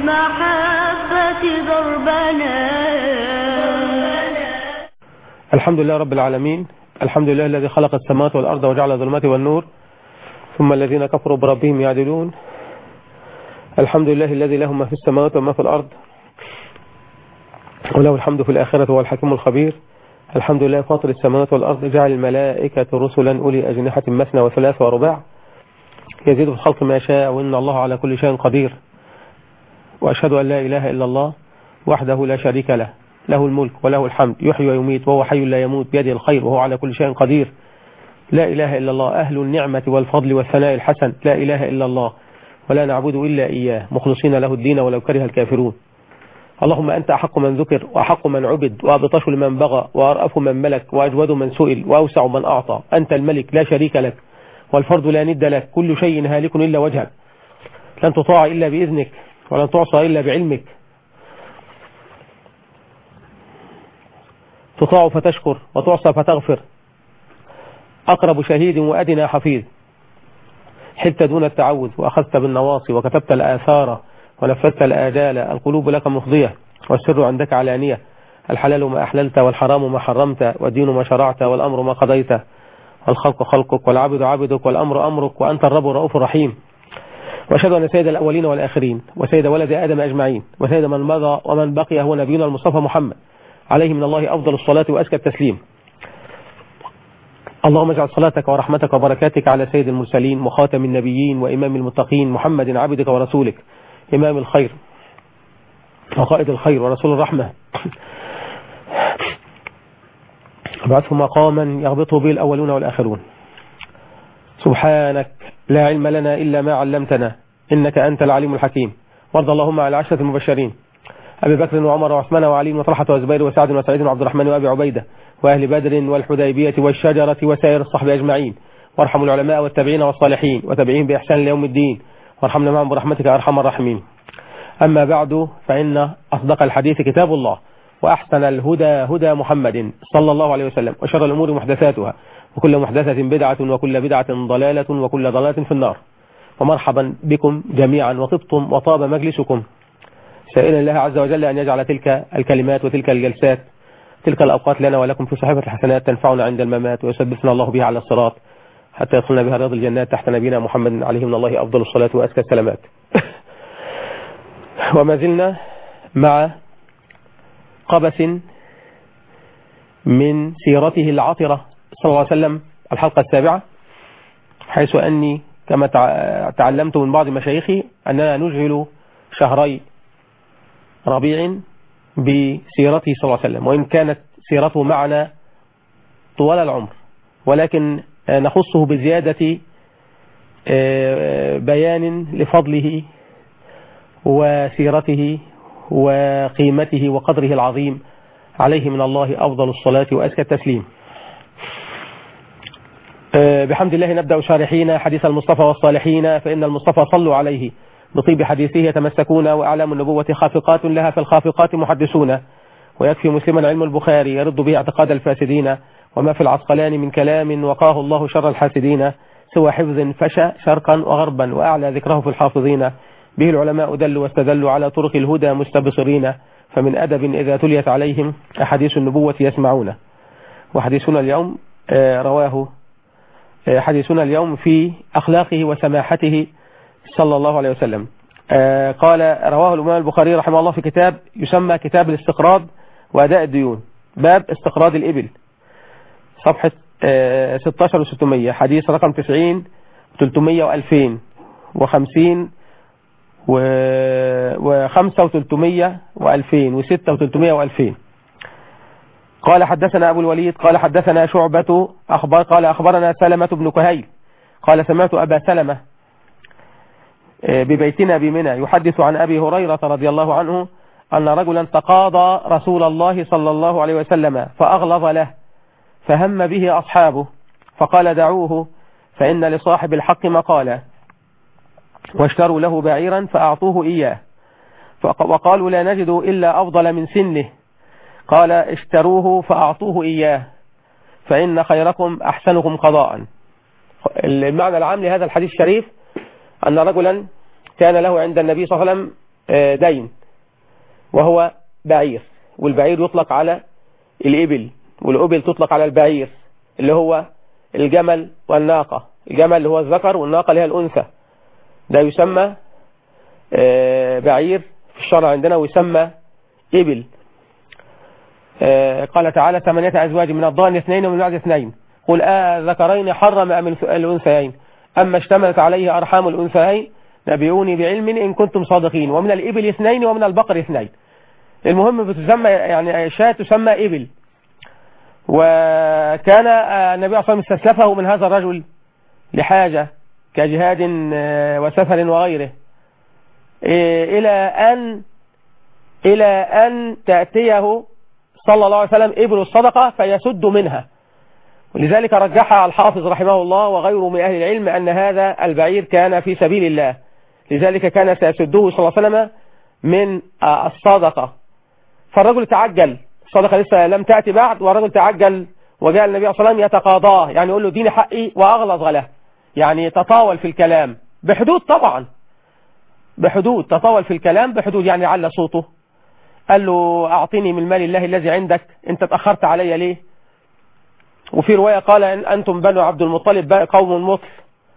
بالمحبة ضربنا الحمد لله رب العالمين الحمد لله الذي خلق السماوات والأرض وجعل الظلمات والنور ثم الذين كفروا بربهم يعدلون الحمد لله الذي له ما في السماوات وما في الأرض وله الحمد في الآخرة هو الحكيم الخبير الحمد لله فاطر السماوات والأرض جعل الملائكة رسلا أولي أجنحة مثنى وثلاث ورباع يزيد في الخلق ما شاء وإن الله على كل شيء قدير وأشهد أن لا إله إلا الله وحده لا شريك له له الملك وله الحمد يحيي ويميت وهو حي لا يموت بيده الخير وهو على كل شيء قدير لا إله إلا الله أهل النعمة والفضل والثناء الحسن لا إله إلا الله ولا نعبد إلا إياه مخلصين له الدين ولو كره الكافرون اللهم أنت أحق من ذكر وأحق من عبد وأبطش لمن بغى وأرأف من ملك وأجود من سئل وأوسع من أعطى أنت الملك لا شريك لك والفرد لا ند لك كل شيء هالك إلا وجهك لن تطاع إلا بإذنك ولن تعصى إلا بعلمك تطاع فتشكر وتعصى فتغفر أقرب شهيد وأدنى حفيظ حلت دون التعوذ وأخذت بالنواصي وكتبت الآثار ونفذت الآجال القلوب لك مفضية والسر عندك علانية الحلال ما أحللت والحرام ما حرمت والدين ما شرعت والأمر ما قضيت والخلق خلقك والعبد عبدك والأمر أمرك وأنت الرب الرؤوف الرحيم وأشهد أن سيد الأولين والآخرين وسيد ولد آدم أجمعين وسيد من مضى ومن بقي هو نبينا المصطفى محمد عليه من الله أفضل الصلاة وأزكى التسليم اللهم اجعل صلاتك ورحمتك وبركاتك على سيد المرسلين وخاتم النبيين وإمام المتقين محمد عبدك ورسولك إمام الخير وقائد الخير ورسول الرحمة ابعثه مقاما يغبطه به الأولون والآخرون سبحانك لا علم لنا إلا ما علمتنا إنك أنت العليم الحكيم وارض اللهم على العشرة المبشرين أبي بكر وعمر وعثمان وعلي وطلحة وزبير وسعد وسعيد وعبد الرحمن وأبي عبيدة وأهل بدر والحديبية والشجرة وسائر الصحب أجمعين وارحموا العلماء والتابعين والصالحين وتابعين بإحسان ليوم الدين وارحمنا معهم برحمتك أرحم الراحمين أما بعد فإن أصدق الحديث كتاب الله وأحسن الهدى هدى محمد صلى الله عليه وسلم وشر الأمور محدثاتها وكل محدثة بدعة وكل بدعة ضلالة وكل ضلالة في النار ومرحبا بكم جميعا وطبتم وطاب مجلسكم سائلا الله عز وجل أن يجعل تلك الكلمات وتلك الجلسات تلك الأوقات لنا ولكم في صحيفة الحسنات تنفعنا عند الممات ويثبتنا الله بها على الصراط حتى يصلنا بها رياض الجنات تحت نبينا محمد عليه من الله أفضل الصلاة وأزكى السلامات وما زلنا مع قبس من سيرته العطرة صلى الله عليه وسلم الحلقة السابعة حيث أني كما تعلمت من بعض مشايخي أننا نجهل شهري ربيع بسيرته صلى الله عليه وسلم وإن كانت سيرته معنا طوال العمر ولكن نخصه بزيادة بيان لفضله وسيرته وقيمته وقدره العظيم عليه من الله أفضل الصلاة وأزكى التسليم بحمد الله نبدأ شارحين حديث المصطفى والصالحين فإن المصطفى صلوا عليه بطيب حديثه يتمسكون وأعلام النبوة خافقات لها في الخافقات محدثون ويكفي مسلما علم البخاري يرد به اعتقاد الفاسدين وما في العسقلان من كلام وقاه الله شر الحاسدين سوى حفظ فشى شرقا وغربا وأعلى ذكره في الحافظين به العلماء دلوا واستدلوا على طرق الهدى مستبصرين فمن أدب إذا تليت عليهم أحاديث النبوة يسمعونه وحديثنا اليوم رواه حديثنا اليوم في أخلاقه وسماحته صلى الله عليه وسلم قال رواه الإمام البخاري رحمه الله في كتاب يسمى كتاب الاستقراض وأداء الديون باب استقراض الإبل صفحة 16 و600 حديث رقم 90 300 و2000 و50 و5 و300 و2000 و6 و300 و2000 قال حدثنا أبو الوليد قال حدثنا شعبة أخبار قال أخبرنا سلمة بن كهيل قال سمعت أبا سلمة ببيتنا بمنى يحدث عن أبي هريرة رضي الله عنه أن رجلا تقاضى رسول الله صلى الله عليه وسلم فأغلظ له فهم به أصحابه فقال دعوه فإن لصاحب الحق مقالا واشتروا له بعيرا فأعطوه إياه وقالوا لا نجد إلا أفضل من سنه قال اشتروه فأعطوه إياه فإن خيركم أحسنكم قضاء المعنى العام لهذا الحديث الشريف أن رجلا كان له عند النبي صلى الله عليه وسلم آه، دين وهو بعير والبعير يطلق على الإبل والإبل تطلق على البعير اللي هو الجمل والناقة الجمل اللي هو الذكر والناقة اللي هي الأنثى ده يسمى آه، بعير في الشرع عندنا ويسمى إبل آه، قال تعالى ثمانية أزواج من الضان اثنين ومن بعد اثنين قل آه ذكرين حرم أم الف- الأنثيين أما اشتملت عليه أرحام الأنثيين نبئوني بعلم إن كنتم صادقين ومن الإبل اثنين ومن البقر اثنين المهم بتسمى يعني شاة تسمى إبل وكان آه، النبي صلى الله عليه وسلم استسلفه من هذا الرجل لحاجة كجهاد آه، وسفر وغيره إيه، إلى أن إلى أن تأتيه صلى الله عليه وسلم إبل الصدقة فيسد منها ولذلك رجحها الحافظ رحمه الله وغيره من أهل العلم أن هذا البعير كان في سبيل الله لذلك كان سيسده صلى الله عليه وسلم من آه، الصدقة فالرجل تعجل الصدقة لسه لم تأتي بعد والرجل تعجل وجاء النبي صلى الله عليه وسلم يتقاضاه يعني يقول له ديني حقي وأغلظ له يعني يتطاول في الكلام بحدود طبعا بحدود تطاول في الكلام بحدود يعني على صوته قال له أعطيني من مال الله الذي عندك أنت تأخرت علي ليه وفي رواية قال إن أنتم بنو عبد المطلب بقى قوم مطل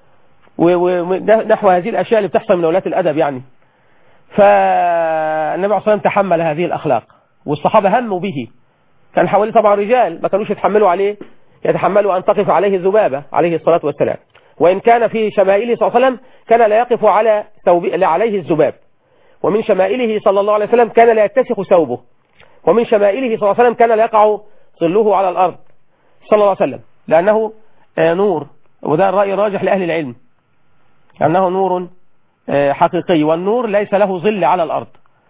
ونحو هذه الأشياء اللي بتحصل من أولاد الأدب يعني فالنبي عليه الصلاة والسلام تحمل هذه الأخلاق والصحابة هموا به كان حوالي طبعا رجال ما كانوش يتحملوا عليه يتحملوا أن تقف عليه الذبابة عليه الصلاة والسلام وإن كان في شمائله صلى الله عليه وسلم كان لا يقف على ثوب لا عليه الذباب ومن شمائله صلى الله عليه وسلم كان لا يتسخ ثوبه ومن شمائله صلى الله عليه وسلم كان لا يقع ظله على الأرض صلى الله عليه وسلم لأنه آه، نور وده الرأي الراجح لأهل العلم أنه نور آه، حقيقي والنور ليس له ظل على الأرض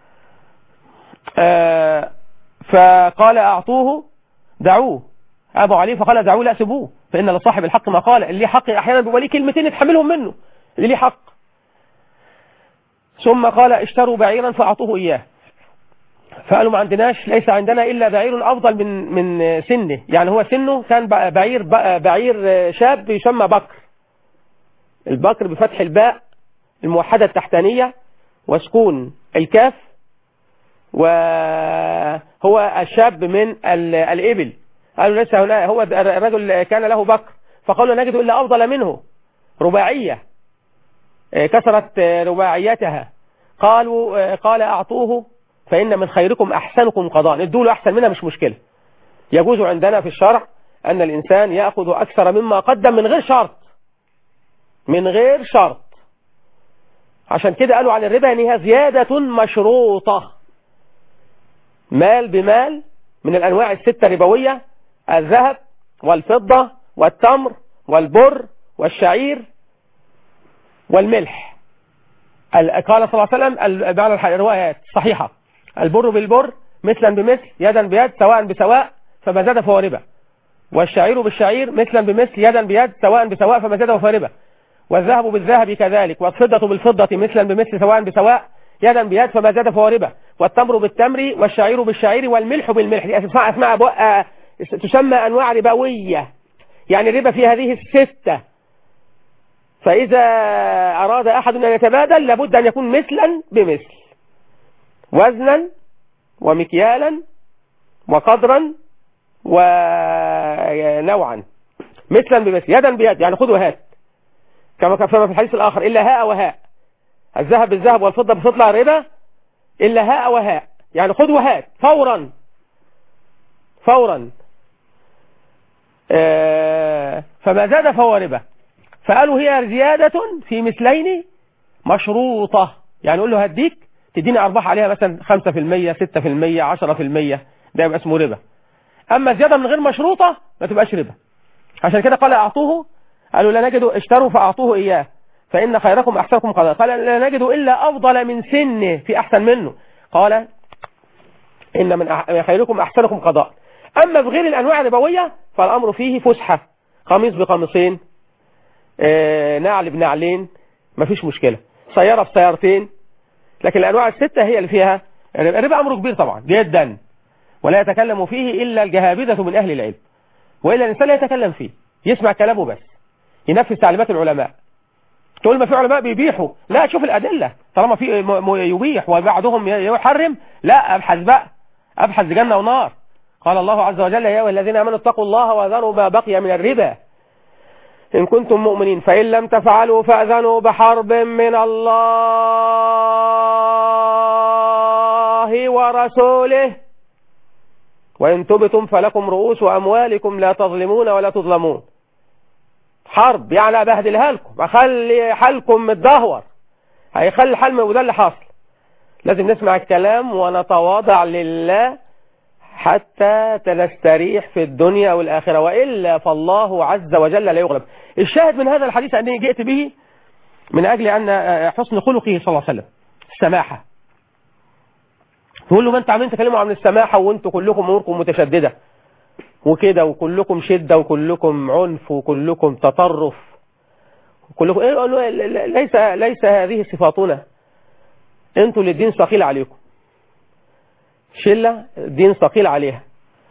آه، فقال أعطوه دعوه أبو علي فقال دعوه لا سيبوه فإن لصاحب الحق ما قال اللي حق أحيانا بيبقى ليه كلمتين يتحملهم منه اللي ليه حق ثم قال اشتروا بعيرا فأعطوه إياه فقالوا ما عندناش ليس عندنا إلا بعير أفضل من من سنه يعني هو سنه كان ب- بعير ب- بعير شاب يسمى بكر البكر بفتح الباء الموحدة التحتانية وسكون الكاف وهو الشاب من ال- الإبل قالوا ليس هنا هو الرجل كان له بكر فقالوا نجد إلا أفضل منه رباعية آه، كثرت آه، رباعيتها قالوا آه، قال أعطوه فإن من خيركم أحسنكم قضاء ادوا له أحسن منها مش مشكلة يجوز عندنا في الشرع أن الإنسان يأخذ أكثر مما قدم من غير شرط من غير شرط عشان كده قالوا عن الربا ان هي زيادة مشروطة مال بمال من الأنواع الستة الربوية الذهب والفضة والتمر والبر والشعير والملح ال- قال صلى الله عليه وسلم ال- بعض الح- الروايات صحيحة البر بالبر مثلا بمثل يدا بيد سواء بسواء فما زاد فهو ربا والشعير بالشعير مثلا بمثل يدا بيد سواء بسواء فما زاد فهو ربا والذهب بالذهب كذلك والفضة بالفضة مثلا بمثل سواء بسواء يدا بيد فما زاد فهو ربا والتمر بالتمر والشعير بالشعير والملح بالملح دي اسمها اسمها بقى تسمى انواع ربوية يعني الربا في هذه الستة فإذا أراد أحد أن يتبادل لابد أن يكون مثلا بمثل وزنا ومكيالا وقدرا ونوعا مثلا بمثل يدا بيد يعني خذ وهات كما كان في الحديث الآخر إلا هاء وهاء الذهب بالذهب والفضة بفضة ربا إلا هاء وهاء يعني خذ وهات فورا فورا آه، فما زاد فهو ربا فقالوا هي زيادة في مثلين مشروطة يعني يقول له هديك تديني أرباح عليها مثلا 5% 6% 10% ده يبقى اسمه ربا أما زيادة من غير مشروطة ما تبقاش ربا عشان كده قال أعطوه قالوا لا نجد اشتروا فأعطوه إياه فإن خيركم أحسنكم قضاء قال لا نجد إلا أفضل من سنه في أحسن منه قال إن من أح- من خيركم أحسنكم قضاء أما في غير الأنواع الربوية فالأمر فيه فسحة قميص بقميصين آه، نعل بنعلين مفيش مشكلة سيارة بسيارتين لكن الأنواع الستة هي اللي فيها الربا أمره كبير طبعا جدا ولا يتكلم فيه إلا الجهابذة من أهل العلم وإلا الإنسان لا يتكلم فيه يسمع كلامه بس ينفذ تعليمات العلماء تقول ما في علماء بيبيحوا لا شوف الأدلة طالما في م- م- يبيح وبعضهم ي- يحرم لا أبحث بقى أبحث جنة ونار قال الله عز وجل يا أيها الذين آمنوا اتقوا الله وذروا ما بقي من الربا إن كنتم مؤمنين فإن لم تفعلوا فأذنوا بحرب من الله ورسوله وإن تبتم فلكم رؤوس أموالكم لا تظلمون ولا تظلمون حرب يعني أبهدلها لكم أخلي حالكم متدهور هيخلي الحال وده اللي حاصل لازم نسمع الكلام ونتواضع لله حتى نستريح في الدنيا والآخرة وإلا فالله عز وجل لا يغلب الشاهد من هذا الحديث أني جئت به من أجل أن حسن خلقه صلى الله عليه وسلم السماحة تقول له ما انت عاملين تكلموا عن السماحة وانتوا كلكم اموركم متشددة وكده وكلكم شدة وكلكم عنف وكلكم تطرف وكلكم إيه يقول له ليس ليس هذه صفاتنا انتوا اللي الدين ثقيل عليكم شلة الدين ثقيل عليها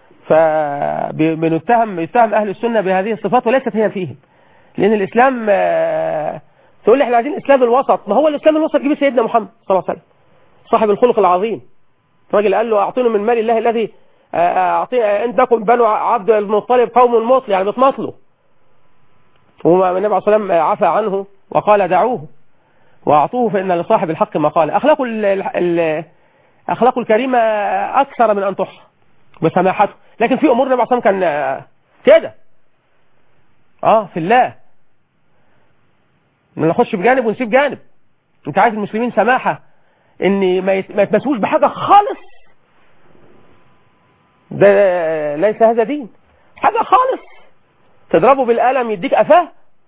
فبنتهم يتهم أهل السنة بهذه الصفات وليست هي فيهم لأن الإسلام آه، تقول لي احنا عايزين الإسلام الوسط ما هو الإسلام الوسط جيب سيدنا محمد صلى الله عليه وسلم صاحب الخلق العظيم الراجل قال له أعطوني من مال الله الذي آه، أعطي عندكم بنو عبد المطلب قوم مطل يعني بتمطلوا والنبي عليه الصلاة والسلام عفى عنه وقال دعوه وأعطوه فإن لصاحب الحق مقال أخلاق ال ال أخلاق الكريمة أكثر من أن تحصى بسماحته لكن في أمور النبي عليه الصلاة والسلام كان آه، كده اه في الله نخش بجانب ونسيب جانب انت عايز المسلمين سماحة ان ما يت- ما يتمسوش بحاجة خالص ده ليس هذا دين حاجة خالص تضربه بالقلم يديك قفاه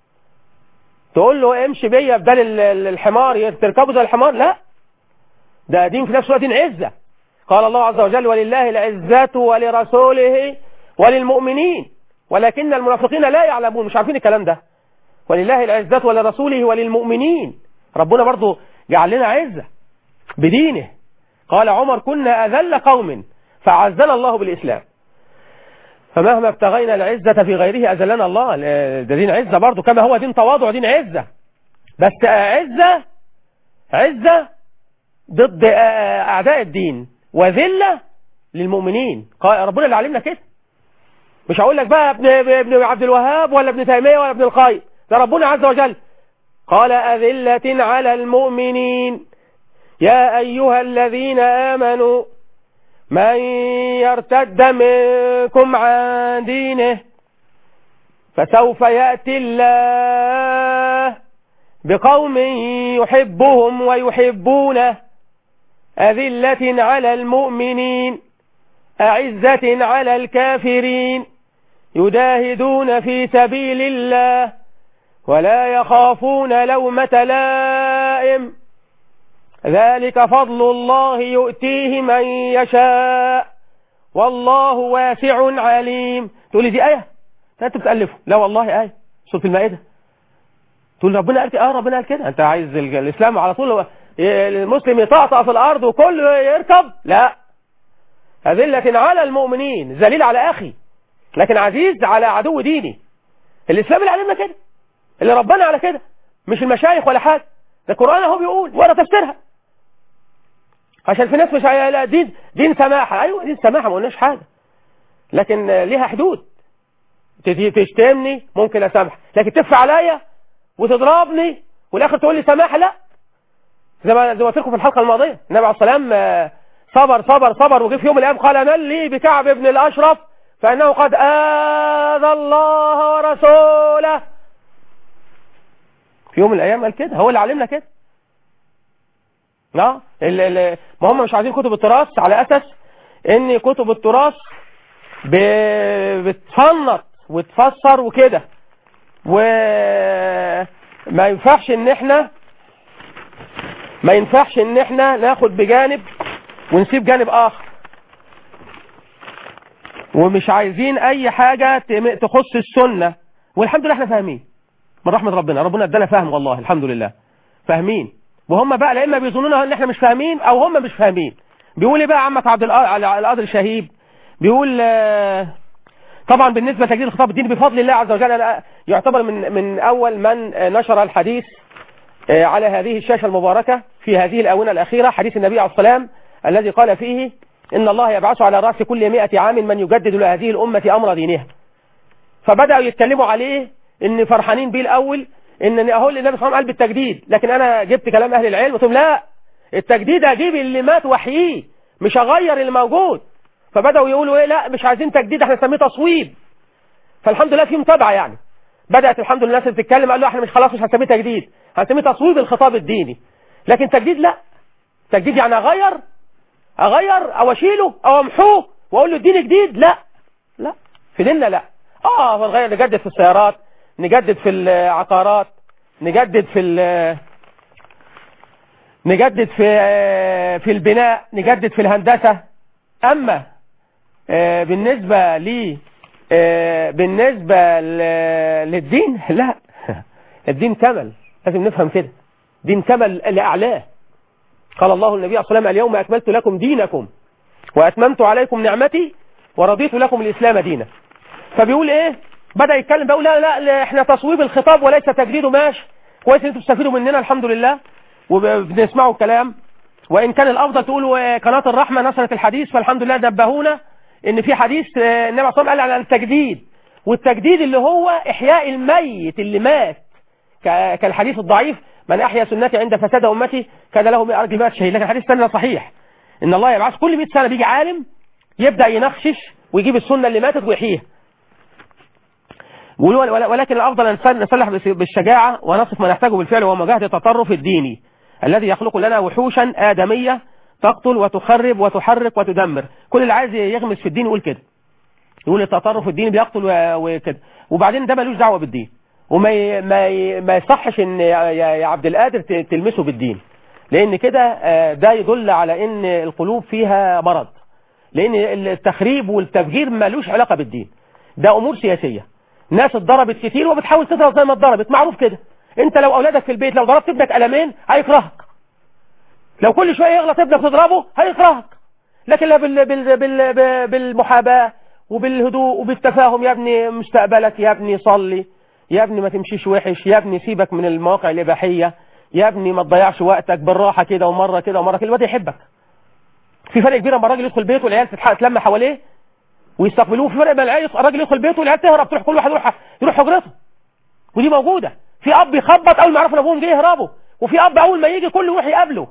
تقول له امشي بيا بدل ال- ال- الحمار تركبه زي الحمار لا ده دين في نفس الوقت دين عزة قال الله عز وجل ولله العزة ولرسوله وللمؤمنين ولكن المنافقين لا يعلمون مش عارفين الكلام ده ولله العزة ولرسوله وللمؤمنين ربنا برضو جعل لنا عزة بدينه قال عمر كنا أذل قوم فعزنا الله بالإسلام فمهما ابتغينا العزة في غيره أذلنا الله ده دين عزة برضو كما هو دين تواضع دين عزة بس عزة عزة ضد أعداء الدين وذلة للمؤمنين قال ربنا اللي علمنا كده مش هقول لك بقى ابن, ابن عبد الوهاب ولا ابن تيمية ولا ابن القيم ده ربنا عز وجل قال أذلة على المؤمنين يا أيها الذين آمنوا من يرتد منكم عن دينه فسوف يأتي الله بقوم يحبهم ويحبونه أذلة على المؤمنين أعزة على الكافرين يجاهدون في سبيل الله ولا يخافون لومة لائم ذلك فضل الله يؤتيه من يشاء والله واسع عليم تقول لي دي آية لا انت بتألفه لا والله آية سورة المائدة تقول ربنا قال كده اه ربنا قال كده انت عايز ال- الاسلام على طول المسلم يطقطق في الارض وكله يركب لا أذلة على المؤمنين ذليل على أخي لكن عزيز على عدو ديني الإسلام اللي علمنا كده اللي ربنا على كده مش المشايخ ولا حاجة ده القرآن هو بيقول ولا تفسيرها عشان في ناس مش عاي- لا دين دين سماحة أيوة دين سماحة ما قلناش حاجة لكن آه، ليها حدود تجي تشتمني ممكن أسامح لكن تدفع عليا وتضربني والآخر تقول لي سماحة لا زي ما زي ما قلت لكم في الحلقة الماضية النبي عليه الصلاة والسلام آه، صبر صبر صبر وجه في يوم من الأيام قال من لي بكعب بن الأشرف فإنه قد آذى الله ورسوله في يوم من الأيام قال كده هو اللي علمنا كده لا ال- ال- ما هم مش عايزين كتب التراث على أساس إن كتب التراث ب- بتفنط وتفسر وكده وما ينفعش ان احنا ما ينفعش ان احنا ناخد بجانب ونسيب جانب اخر ومش عايزين اي حاجة تم- تخص السنة والحمد لله احنا فاهمين من رحمة ربنا ربنا ادانا فهم والله الحمد لله فاهمين وهم بقى لا اما بيظنون ان احنا مش فاهمين او هم مش فاهمين بيقول ايه بقى عمك عبد الق- على القادر شهيب بيقول آه، طبعا بالنسبة لتجديد الخطاب الديني بفضل الله عز وجل أنا يعتبر من من اول من آه، نشر الحديث آه، على هذه الشاشة المباركة في هذه الآونة الأخيرة حديث النبي عليه السلام الذي قال فيه إن الله يبعث على رأس كل مئة عام من يجدد لهذه الأمة أمر دينها فبدأوا يتكلموا عليه إن فرحانين بيه الأول إن أهو النبي صلى الله عليه وسلم قال بالتجديد لكن أنا جبت كلام أهل العلم قلت لهم لا التجديد أجيب اللي مات وحييه مش هغير اللي موجود فبدأوا يقولوا إيه لا مش عايزين تجديد احنا نسميه تصويب فالحمد لله في متابعة يعني بدأت الحمد لله الناس اللي بتتكلم قالوا احنا مش خلاص مش هنسميه تجديد هنسميه تصويب الخطاب الديني لكن تجديد لا تجديد يعني اغير اغير او اشيله او امحوه واقول له اديني جديد لا لا في ديننا لا اه نغير نجدد في السيارات نجدد في العقارات نجدد في ال- نجدد في في البناء نجدد في الهندسة اما آه، بالنسبة لي آه، بالنسبة ل- للدين لا الدين كمل لازم نفهم كده دين كمل لأعلاه قال الله النبي عليه الصلاة والسلام اليوم أكملت لكم دينكم وأتممت عليكم نعمتي ورضيت لكم الإسلام دينا فبيقول إيه بدأ يتكلم بيقول لا لا, لا إحنا تصويب الخطاب وليس تجديده ماشي كويس إن أنتوا بتستفيدوا مننا الحمد لله وبنسمعوا الكلام وإن كان الأفضل تقولوا آه، قناة الرحمة نشرت الحديث فالحمد لله نبهونا إن في حديث آه، النبي عليه الصلاة والسلام قال عن التجديد والتجديد اللي هو إحياء الميت اللي مات ك- كالحديث الضعيف من أحيا سنتي عند فساد أمتي كان له من أرض مات شهيد لكن الحديث الثاني صحيح إن الله يبعث كل 100 سنة بيجي عالم يبدأ ينخشش ويجيب السنة اللي ماتت ويحييها ول- ول- ولكن الأفضل أن نسل- نسلح بس- بالشجاعة ونصف ما نحتاجه بالفعل وهو مواجهة التطرف الديني الذي يخلق لنا وحوشا آدمية تقتل وتخرب وتحرك وتدمر كل اللي عايز يغمس في الدين يقول كده يقول التطرف الديني بيقتل و- وكده وبعدين ده ملوش دعوة بالدين وما ي... ما ي... ما يصحش ان يا يا عبد القادر ت- تلمسه بالدين لان كده آه، ده يدل على ان القلوب فيها مرض لان التخريب والتفجير ملوش علاقة بالدين ده امور سياسية ناس اتضربت كتير وبتحاول تضرب زي ما اتضربت معروف كده انت لو اولادك في البيت لو ضربت ابنك قلمين هيكرهك لو كل شوية يغلط ابنك تضربه هيكرهك لكن لا بال بال بال بال بالمحاباة وبالهدوء وبالتفاهم يا ابني مستقبلك يا ابني صلي يا ابني ما تمشيش وحش يا ابني سيبك من المواقع الإباحية يا ابني ما تضيعش وقتك بالراحة كده ومرة كده ومرة كده الواد يحبك في فرق كبير لما الراجل يدخل بيته والعيال تتح- تلم حواليه ويستقبلوه في فرق بين العيال الراجل يدخل بيته والعيال تهرب تروح كل واحد يروح يروح حجرته ودي موجودة في أب يخبط أول ما يعرفوا إن أبوهم جه يهربوا وفي أب أول ما يجي كله يروح يقابله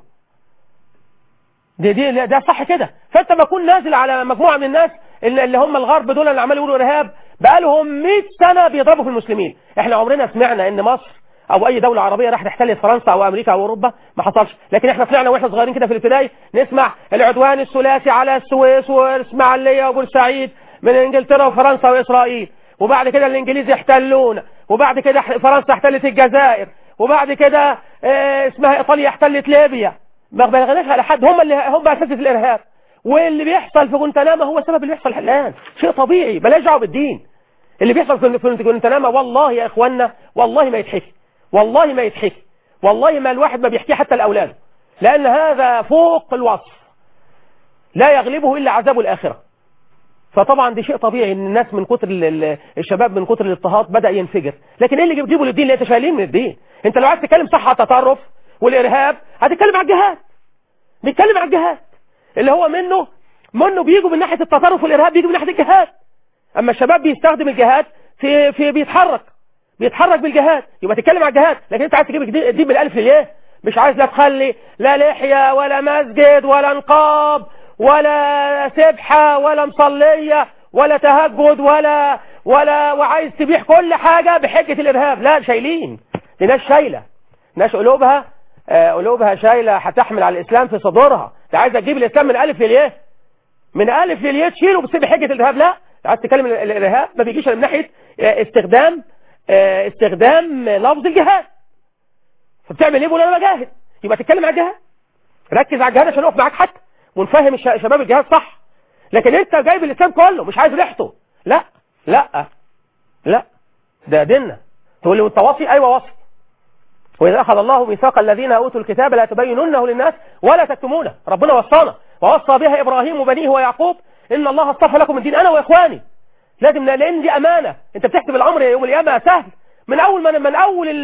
دي دي ده صح كده فانت ما تكون نازل على مجموعه من الناس اللي اللي هم الغرب دول اللي عمالوا يقولوا ارهاب بقالهم 100 سنه بيضربوا في المسلمين احنا عمرنا سمعنا ان مصر او اي دوله عربيه راحت احتلت فرنسا او امريكا او اوروبا ما حصلش لكن احنا طلعنا واحنا صغيرين كده في الابتدائي نسمع العدوان الثلاثي على السويس والاسماعيليه وبورسعيد من انجلترا وفرنسا واسرائيل وبعد كده الانجليز يحتلونا وبعد كده فرنسا احتلت الجزائر وبعد كده اه اسمها ايطاليا احتلت ليبيا ما بلغناش على حد هم اللي هم اساس الارهاب واللي بيحصل في جنتناما هو السبب اللي بيحصل الان شيء طبيعي بلاش دعوه بالدين اللي بيحصل في في جنتناما والله يا اخوانا والله ما يتحكي والله ما يتحكي والله ما الواحد ما بيحكيه حتى لاولاده لان هذا فوق الوصف لا يغلبه الا عذاب الاخره فطبعا دي شيء طبيعي ان الناس من كتر ال- ال- الشباب من كتر الاضطهاد بدا ينفجر لكن ايه اللي بتجيبه للدين اللي انت شايلين من الدين انت لو عايز تتكلم صح على التطرف والارهاب هتتكلم على الجهاد نتكلم على الجهاد اللي هو منه منه بيجوا من ناحيه التطرف والارهاب بيجوا من ناحيه الجهاد اما الشباب بيستخدم الجهاد في في بيتحرك بيتحرك بالجهاد يبقى تتكلم على الجهاد لكن انت عايز تجيب الدين الدين من الالف للياء مش عايز لا تخلي لا لحيه ولا مسجد ولا نقاب ولا سبحه ولا مصليه ولا تهجد ولا ولا وعايز تبيح كل حاجه بحجه الارهاب لا شايلين دي ناس شايله ناس قلوبها آه، قلوبها شايله هتحمل على الاسلام في صدورها انت عايز تجيب الاسلام من الف للياء من الف للياء تشيله بس بحجه الارهاب لا عايز تتكلم ال- ال- الارهاب ما بيجيش إلا من ناحيه آه، استخدام آه، استخدام لفظ الجهاد فبتعمل ايه بقول انا بجاهد يبقى تتكلم على الجهاد ركز على الجهاد عشان نقف معاك حتى ونفهم الش- شباب الجهاد صح لكن انت جايب الاسلام كله مش عايز ريحته لا لا لا ده ديننا تقول لي وانت وصي ايوه وصي وإذا أخذ الله ميثاق الذين أوتوا الكتاب لا تبيننه للناس ولا تكتمونه ربنا وصانا ووصى بها إبراهيم وبنيه ويعقوب إن الله اصطفى لكم الدين أنا وإخواني لازم لأن دي أمانة أنت بتحسب الأمر يوم القيامة سهل من أول من من أول ال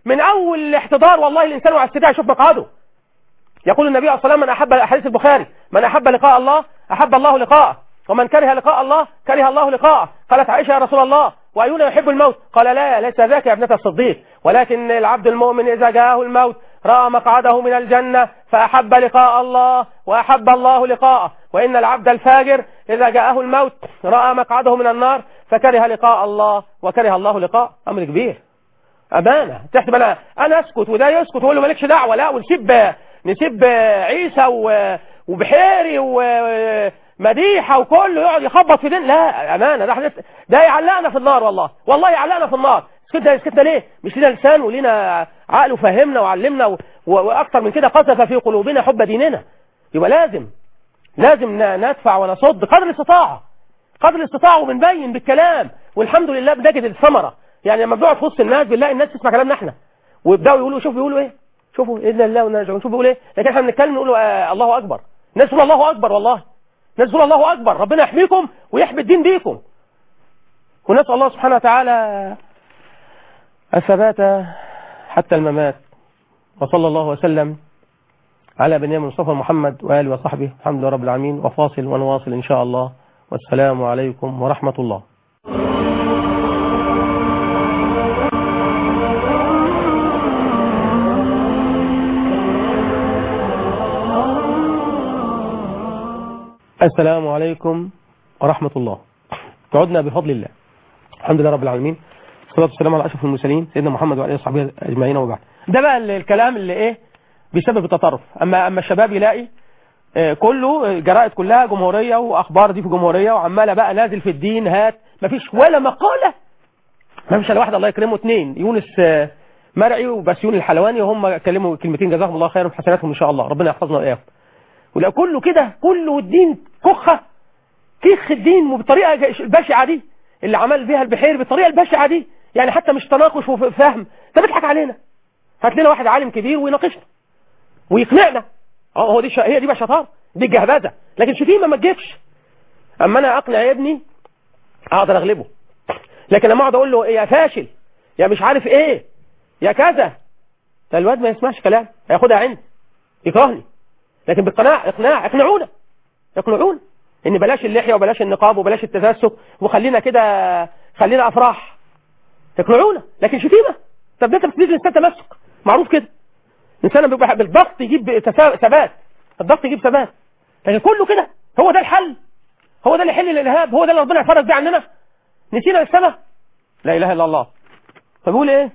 من اول الاحتضار والله الانسان على السريع يشوف مقعده يقول النبي صلى الله عليه وسلم من احب حديث البخاري من احب لقاء الله احب الله لقاءه ومن كره لقاء الله كره الله لقاءه قالت عائشة يا رسول الله وأينا يحب الموت قال لا ليس ذاك يا ابنة الصديق ولكن العبد المؤمن إذا جاءه الموت رأى مقعده من الجنة فأحب لقاء الله وأحب الله لقاءه وإن العبد الفاجر إذا جاءه الموت رأى مقعده من النار فكره لقاء الله وكره الله لقاء أمر كبير أمانة تحسب أنا أنا أسكت وده يسكت ويقول له مالكش دعوة لا ونسيب نسيب عيسى و- وبحيري ومديحة وكله يقعد يخبط في دين لا أمانة ده حدث ده يعلقنا في النار والله والله يعلقنا في النار سكتنا سكتنا ليه مش لنا لسان ولينا عقل وفهمنا وعلمنا و- و- وأكثر من كده قذف في قلوبنا حب ديننا يبقى لازم لازم ن- ندفع ونصد قدر الاستطاعة قدر الاستطاعة وبنبين بالكلام والحمد لله بنجد الثمرة يعني لما بنقعد في وسط الناس بنلاقي الناس تسمع كلامنا احنا ويبداوا يقولوا شوف بيقولوا ايه شوفوا اذن الله ونرجع شوف بيقول ايه لكن احنا بنتكلم نقول آه الله اكبر الناس تقول الله اكبر والله الناس تقول الله اكبر ربنا يحميكم ويحمي الدين بيكم ونسال الله سبحانه وتعالى الثبات حتى الممات وصلى الله وسلم على بنيامين المصطفى محمد وآله وصحبه الحمد لله رب العالمين وفاصل ونواصل إن شاء الله والسلام عليكم ورحمة الله السلام عليكم ورحمة الله تعودنا بفضل الله الحمد لله رب العالمين والصلاة والسلام على أشرف المرسلين سيدنا محمد وعلى آله وصحبه أجمعين وبعد ده بقى ال- الكلام اللي إيه بيسبب التطرف أما أما الشباب يلاقي آه، كله الجرائد كلها جمهورية وأخبار دي في جمهورية وعمالة بقى نازل في الدين هات مفيش ولا مقالة ما فيش الا واحد الله يكرمه اثنين يونس آه، مرعي وبسيون الحلواني وهم كلموا كلمتين جزاهم الله خيرا حسناتهم ان شاء الله ربنا يحفظنا واياهم ولا كله كده كله الدين كخه كيخ الدين وبالطريقه ج- البشعه دي اللي عمل بيها البحير بالطريقه البشعه دي يعني حتى مش تناقش وفهم انت بتضحك علينا هات لنا واحد عالم كبير ويناقشنا ويقنعنا اه هو دي ش... هي دي بقى شطاره دي الجهبذه لكن شتيمه ما تجيبش اما انا اقنع ابني اقدر اغلبه لكن لما اقعد اقول له يا فاشل يا مش عارف ايه يا كذا ده الواد ما يسمعش كلام هياخدها عندي يكرهني لكن بالقناع اقناع اقنعونا اقنعونا ان بلاش اللحيه وبلاش النقاب وبلاش التفسك وخلينا كده خلينا افراح اقنعونا لكن شتيمه طب ده انت بتدي الانسان تمسك معروف كده الانسان بيبقى بالضغط يجيب تسا- ثبات الضغط يجيب ثبات لكن كله كده هو ده الحل هو ده اللي يحل الارهاب هو ده اللي ربنا يفرج بيه عننا نسينا السماء لا اله الا الله فبيقول ايه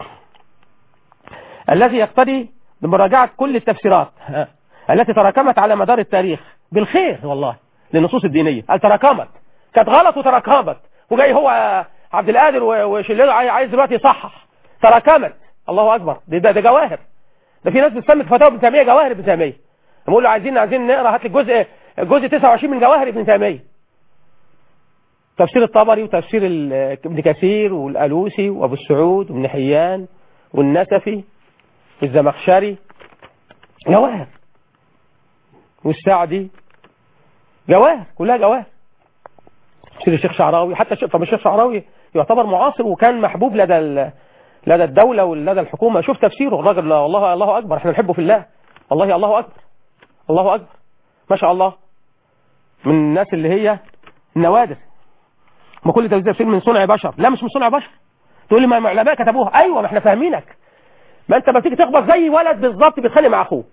الذي يقتضي بمراجعة كل التفسيرات ها، التي تراكمت على مدار التاريخ بالخير والله للنصوص الدينية قال تراكمت كانت غلط وتراكمت وجاي هو عبد القادر و- وشليله عاي- عايز دلوقتي يصحح تراكمت الله اكبر ده, ده, ده جواهر ده في ناس بتسمي فتاوى ابن تيميه جواهر ابن تيميه بقول له عايزين عايزين نقرا هات لي الجزء الجزء 29 من جواهر ابن تيميه تفسير الطبري وتفسير ال- ابن كثير والالوسي وابو السعود وابن حيان والنسفي والزمخشري جواهر والسعدي جواهر كلها جواهر تفسير الشيخ شعراوي حتى الشيخ طب الشيخ شعراوي يعتبر معاصر وكان محبوب لدى ال... لدى الدولة ولدى الحكومة شوف تفسيره الراجل والله الله أكبر احنا نحبه في الله والله الله أكبر الله أكبر ما شاء الله من الناس اللي هي النوادر ما كل تفسير من صنع بشر لا مش من صنع بشر تقول لي ما ما علماء كتبوها ايوه ما احنا فاهمينك ما انت ما تيجي تخبط زي ولد بالظبط بيتخانق مع اخوه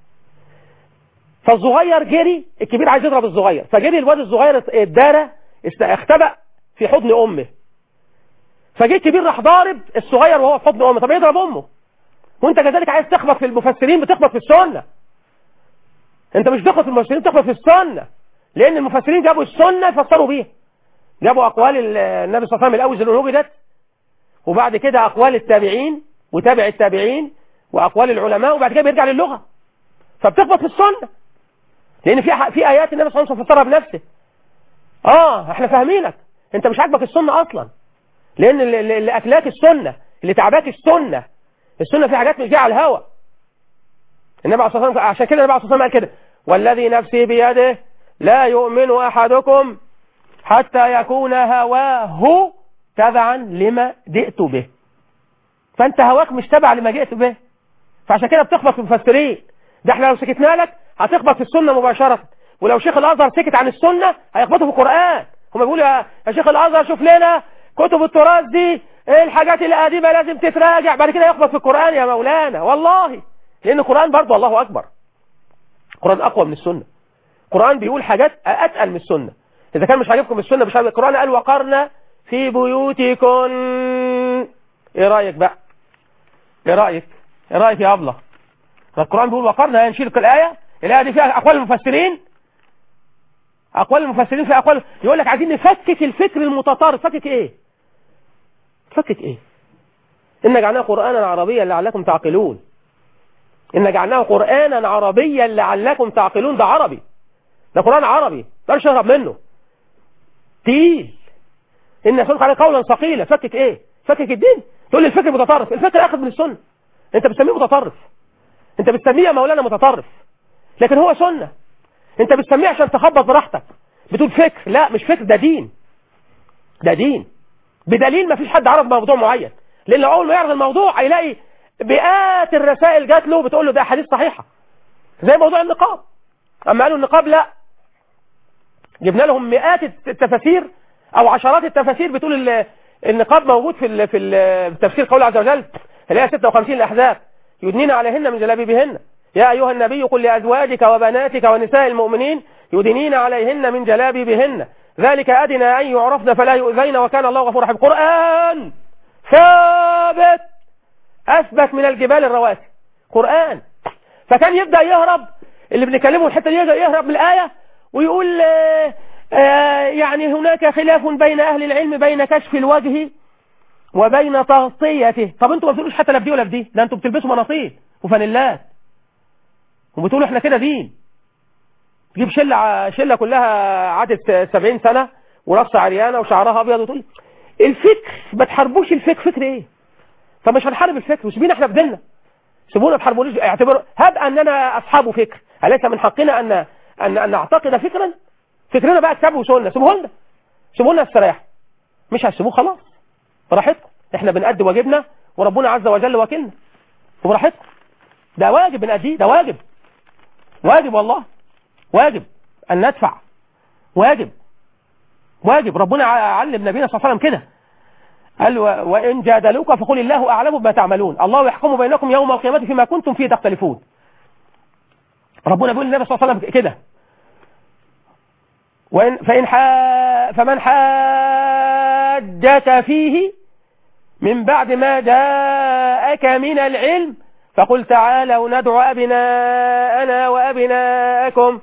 فالصغير جري الكبير عايز يضرب الصغير فجري الواد الصغير اتدارى است- اختبأ في حضن امه فجه الكبير راح ضارب الصغير وهو في حضن امه طب يضرب امه وانت كذلك عايز تخبط في المفسرين بتخبط في السنه انت مش بتخبط في المفسرين بتخبط في السنه لان المفسرين جابوا السنه يفسروا بيها جابوا اقوال ال- النبي صلى الله عليه وسلم الاول اللي وجدت وبعد كده اقوال التابعين وتابع التابعين واقوال العلماء وبعد كده بيرجع للغه فبتخبط في السنه لان في ح- في ايات النبي صلى الله عليه وسلم فسرها بنفسه اه احنا فاهمينك انت مش عاجبك السنه اصلا لان اللي, اللي اللي اكلاك السنه اللي تعباك السنه السنه في حاجات مش جايه على الهوا النبي عليه الصلاه والسلام عشان كده النبي عليه الصلاه والسلام قال كده والذي نفسي بيده لا يؤمن احدكم حتى يكون هواه تبعا لما جئت به فانت هواك مش تبع لما جئت به فعشان كده بتخبط في المفسرين ده احنا لو سكتنا لك هتخبط في السنة مباشرة ولو شيخ الازهر سكت عن السنة هيخبطوا في القرآن هم بيقولوا يا يا شيخ الازهر شوف لنا كتب التراث دي ايه الحاجات القديمة لازم تتراجع بعد كده يخبط في القرآن يا مولانا والله لان القرآن برضه الله اكبر القرآن اقوى من السنة القرآن بيقول حاجات اتقل من السنة اذا كان مش عاجبكم السنة مش عاجبكم القرآن قال وقرنا في بيوتكن ايه رأيك بقى ايه رأيك ايه رأيك يا ابله القرآن بيقول وقرنا نشيل الآية الآية دي فيها أقوال المفسرين أقوال المفسرين فيها أقوال يقول لك عايزين نفكك الفكر المتطرف فكك إيه فكك إيه إن جعلناه قرآنا عربيا لعلكم تعقلون إن جعلناه قرآنا عربيا لعلكم تعقلون ده عربي ده قرآن عربي ما نهرب منه تقيل إن سنك عليه قولا ثقيلا فكك إيه فكك الدين تقول لي الفكر متطرف الفكر أخذ من السنة أنت بتسميه متطرف انت بتسميه يا مولانا متطرف لكن هو سنة انت بتسميه عشان تخبط براحتك بتقول فكر لا مش فكر ده دين ده دين بدليل ما فيش حد عرف موضوع معين لان لو اول ما يعرض الموضوع هيلاقي مئات الرسائل جات له بتقول له ده حديث صحيحة زي موضوع النقاب اما قالوا النقاب لا جبنا لهم مئات التفاسير او عشرات التفاسير بتقول النقاب موجود في في التفسير قول عز وجل اللي هي 56 الاحزاب يدنين عليهن من جلابيبهن يا أيها النبي قل لأزواجك وبناتك ونساء المؤمنين يدنين عليهن من جلابيبهن ذلك أدنى أن يعرفن فلا يؤذين وكان الله غفور رحيم قرآن ثابت أثبت من الجبال الرواسي قرآن فكان يبدأ يهرب اللي بنكلمه الحتة دي يهرب من الآية ويقول آآ آآ يعني هناك خلاف بين أهل العلم بين كشف الوجه وبين تغطيته طب انتوا ما بتقولوش حتى لا في دي ولا في دي ده انتوا بتلبسوا مناطيل وفانيلات وبتقولوا احنا كده دين تجيب شلة شلة كلها عدت 70 سنة وراسها عريانة وشعرها ابيض وتقول الفكر ما تحاربوش الفكر فكر ايه طب مش هنحارب الفكر وسيبينا احنا في ديننا سيبونا ما تحاربونيش اعتبروا هب اننا اصحاب فكر اليس من حقنا ان ان, أن نعتقد فكرا فكرنا بقى كتاب وسنه سيبوه لنا سيبوه لنا استريح مش هتسيبوه خلاص براحتكم احنا بنأدي واجبنا وربنا عز وجل وكلنا وبراحتكم ده واجب بنأديه ده واجب واجب والله واجب أن ندفع واجب واجب ربنا علم نبينا صلى الله عليه وسلم كده قال وإن جادلوك فقل الله أعلم بما تعملون الله يحكم بينكم يوم القيامة فيما كنتم فيه تختلفون ربنا بيقول للنبي صلى الله عليه وسلم كده وإن فإن حا فمن حاجك فيه من بعد ما جاءك من العلم فقل تعالوا ندعو أبناءنا وأبناءكم